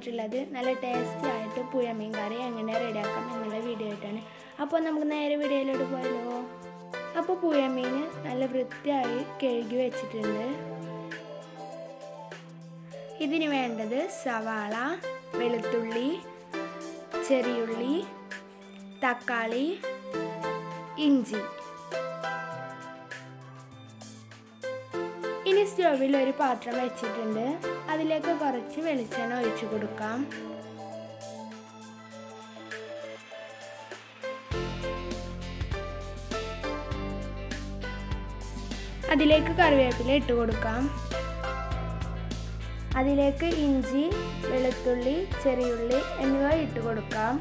വന്നിട്ടുള്ളത് നല്ല ടേസ്റ്റി ആയിട്ട് പുഴമീൻ കറി എങ്ങനെ റെഡിയാക്കാം എന്നുള്ള വീഡിയോ ആയിട്ടാണ് അപ്പോൾ നമുക്ക് നേരെ വീഡിയോയിലോട്ട് പോയല്ലോ അപ്പോൾ പുഴമീൻ നല്ല വൃത്തിയായി കഴുകി വെച്ചിട്ടുണ്ട് ഇതിന് വേണ്ടത് സവാള വെളുത്തുള്ളി ചെറിയുള്ളി തക്കാളി ഇഞ്ചി ഇനി സ്റ്റൗവിൽ ഒരു പാത്രം വെച്ചിട്ടുണ്ട് അതിലേക്ക് കുറച്ച് വെളിച്ചെണ്ണ ഒഴിച്ചു കൊടുക്കാം അതിലേക്ക് കറിവേപ്പില ഇട്ട് കൊടുക്കാം അതിലേക്ക് ഇഞ്ചി വെളുത്തുള്ളി ചെറിയുള്ളി എന്നിവ ഇട്ട് കൊടുക്കാം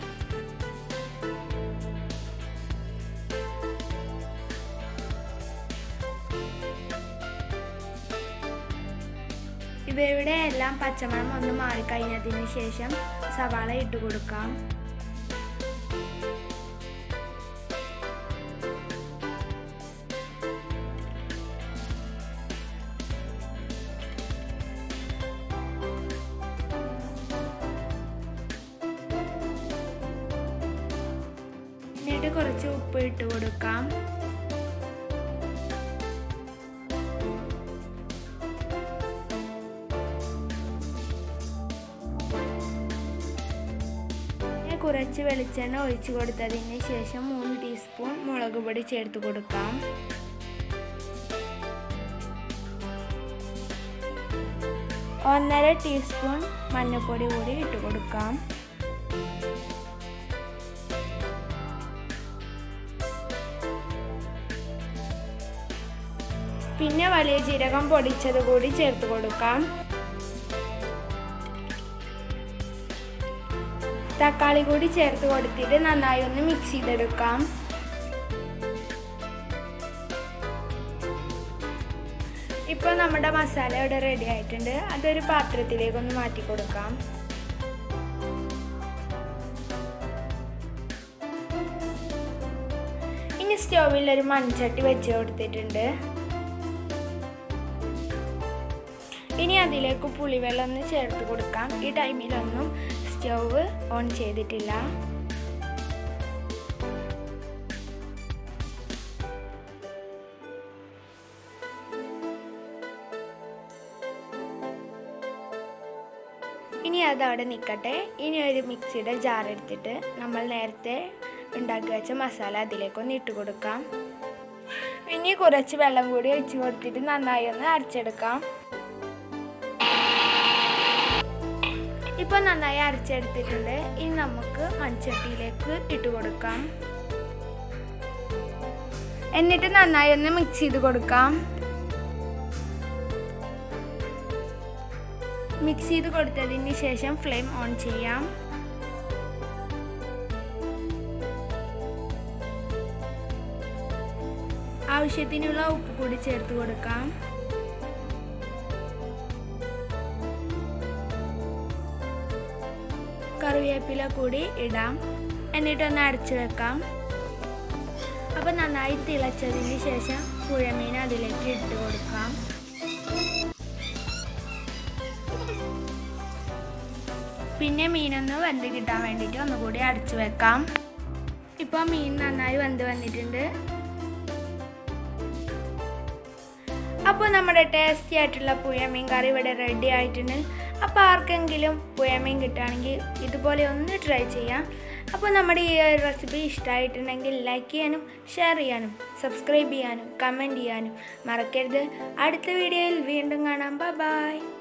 ഇവയുടെ എല്ലാം പച്ചമണം ഒന്ന് മാറിക്കഴിഞ്ഞതിന് ശേഷം സവാള ഇട്ട് കൊടുക്കാം എന്നിട്ട് കുറച്ച് ഉപ്പ് ഇട്ട് കൊടുക്കാം കുറച്ച് വെളിച്ചെണ്ണ ഒഴിച്ചു കൊടുത്തതിന് ശേഷം മൂന്ന് ടീസ്പൂൺ മുളക് പൊടി ചേർത്ത് കൊടുക്കാം ഒന്നര ടീസ്പൂൺ മഞ്ഞൾപ്പൊടി കൂടി ഇട്ട് കൊടുക്കാം പിന്നെ വലിയ ജീരകം പൊടിച്ചത് കൂടി ചേർത്ത് കൊടുക്കാം തക്കാളി കൂടി ചേർത്ത് കൊടുത്തിട്ട് നന്നായി ഒന്ന് മിക്സ് ചെയ്തെടുക്കാം ഇപ്പോൾ നമ്മുടെ മസാല ഇവിടെ റെഡി ആയിട്ടുണ്ട് അതൊരു പാത്രത്തിലേക്ക് ഒന്ന് മാറ്റി കൊടുക്കാം ഇനി സ്റ്റൗവിൽ ഒരു മൺചട്ടി വെച്ച് കൊടുത്തിട്ടുണ്ട് ഇനി അതിലേക്ക് പുളിവെള്ളം ഒന്ന് ചേർത്ത് കൊടുക്കാം ഈ ടൈമിലൊന്നും സ്റ്റൗവ് ഓൺ ചെയ്തിട്ടില്ല ഇനി അത് അവിടെ നിൽക്കട്ടെ ഇനി ഒരു മിക്സിയുടെ ജാർ എടുത്തിട്ട് നമ്മൾ നേരത്തെ ഉണ്ടാക്കി വെച്ച മസാല അതിലേക്കൊന്ന് ഇട്ട് കൊടുക്കാം ഇനി കുറച്ച് വെള്ളം കൂടി ഒഴിച്ച് കൊടുത്തിട്ട് നന്നായി ഒന്ന് അരച്ചെടുക്കാം ഇപ്പോൾ നന്നായി അരച്ചെടുത്തിട്ടുണ്ട് ഇനി നമുക്ക് മൺചട്ടിയിലേക്ക് ഇട്ട് കൊടുക്കാം എന്നിട്ട് നന്നായി ഒന്ന് മിക്സ് ചെയ്ത് കൊടുക്കാം മിക്സ് ചെയ്ത് കൊടുത്തതിന് ശേഷം ഫ്ലെയിം ഓൺ ചെയ്യാം ആവശ്യത്തിനുള്ള ഉപ്പ് കൂടി ചേർത്ത് കൊടുക്കാം കറിവേപ്പില കൂടി ഇടാം എന്നിട്ടൊന്ന് അടച്ചു വെക്കാം അപ്പോൾ നന്നായി തിളച്ചതിന് ശേഷം പുഴമീൻ അതിലേക്ക് ഇട്ട് കൊടുക്കാം പിന്നെ മീനൊന്ന് വെന്ത് കിട്ടാൻ വേണ്ടിയിട്ട് ഒന്നുകൂടി അടച്ചു വെക്കാം ഇപ്പോൾ മീൻ നന്നായി വെന്ത് വന്നിട്ടുണ്ട് അപ്പോൾ നമ്മുടെ ടേസ്റ്റി ആയിട്ടുള്ള പുഴമീൻ കറി ഇവിടെ റെഡി ആയിട്ടുണ്ട് അപ്പോൾ ആർക്കെങ്കിലും പുഴമീൻ കിട്ടുകയാണെങ്കിൽ ഇതുപോലെ ഒന്ന് ട്രൈ ചെയ്യാം അപ്പോൾ നമ്മുടെ ഈ റെസിപ്പി ഇഷ്ടമായിട്ടുണ്ടെങ്കിൽ ലൈക്ക് ചെയ്യാനും ഷെയർ ചെയ്യാനും സബ്സ്ക്രൈബ് ചെയ്യാനും കമൻറ്റ് ചെയ്യാനും മറക്കരുത് അടുത്ത വീഡിയോയിൽ വീണ്ടും കാണാം ബൈ